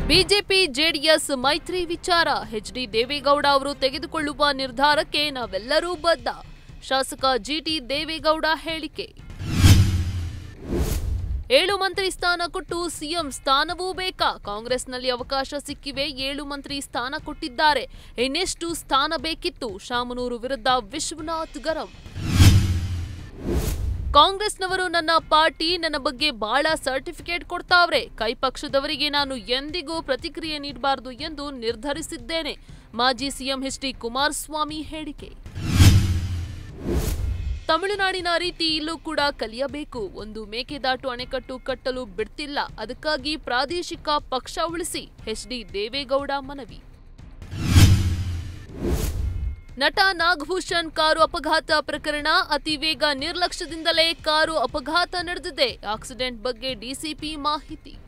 BJP JDS ಮೈತ್ರಿ ವಿಚಾರ HD Deve Gowda ಅವರು ತೆಗೆದುಕೊಳ್ಳುವ ನಿರ್ಧಾರಕ್ಕೆ ನಾವೆಲ್ಲರೂ ಬದ್ಧ ಶಾಸಕ ಜಿಟಿ ದೇವೇಗೌಡ ಹೇಳಿಕೆ ಏಳು ಮಂತ್ರಿ ಸ್ಥಾನ ಕೊಟ್ಟು ಸಿಎಂ ಸ್ಥಾನವೂ ಬೇಕಾ ಕಾಂಗ್ರೆಸ್ನಲ್ಲಿ ಅವಕಾಶ ಸಿಕ್ಕಿವೆ ಏಳು ಮಂತ್ರಿ ಸ್ಥಾನ ಕೊಟ್ಟಿದ್ದಾರೆ ಇನ್ನೆಷ್ಟು ಸ್ಥಾನ ಬೇಕಿತ್ತು ಶಾಮನೂರು ವಿರುದ್ಧ ವಿಶ್ವನಾಥ್ ಗರಂ ಕಾಂಗ್ರೆಸ್ನವರು ನನ್ನ ಪಾರ್ಟಿ ನನ್ನ ಬಗ್ಗೆ ಬಹಳ ಸರ್ಟಿಫಿಕೇಟ್ ಕೊಡ್ತಾವ್ರೆ ಕೈ ಪಕ್ಷದವರಿಗೆ ನಾನು ಎಂದಿಗೂ ಪ್ರತಿಕ್ರಿಯೆ ನೀಡಬಾರದು ಎಂದು ನಿರ್ಧರಿಸಿದ್ದೇನೆ ಮಾಜಿ ಸಿಎಂ ಎಚ್ ಡಿ ಕುಮಾರಸ್ವಾಮಿ ಹೇಳಿಕೆ ತಮಿಳುನಾಡಿನ ರೀತಿ ಇಲ್ಲೂ ಕೂಡ ಕಲಿಯಬೇಕು ಒಂದು ಮೇಕೆದಾಟು ಅಣೆಕಟ್ಟು ಕಟ್ಟಲು ಬಿಡ್ತಿಲ್ಲ ಅದಕ್ಕಾಗಿ ಪ್ರಾದೇಶಿಕ ಪಕ್ಷ ಉಳಿಸಿ ಎಚ್ಡಿ ದೇವೇಗೌಡ ಮನವಿ ನಟ ನಾಗಭೂಷಣ್ ಕಾರು ಅಪಘಾತ ಪ್ರಕರಣ ಅತಿ ವೇಗ ನಿರ್ಲಕ್ಷ್ಯದಿಂದಲೇ ಕಾರು ಅಪಘಾತ ನಡೆದಿದೆ ಆಕ್ಸಿಡೆಂಟ್ ಬಗ್ಗೆ ಡಿಸಿಪಿ ಮಾಹಿತಿ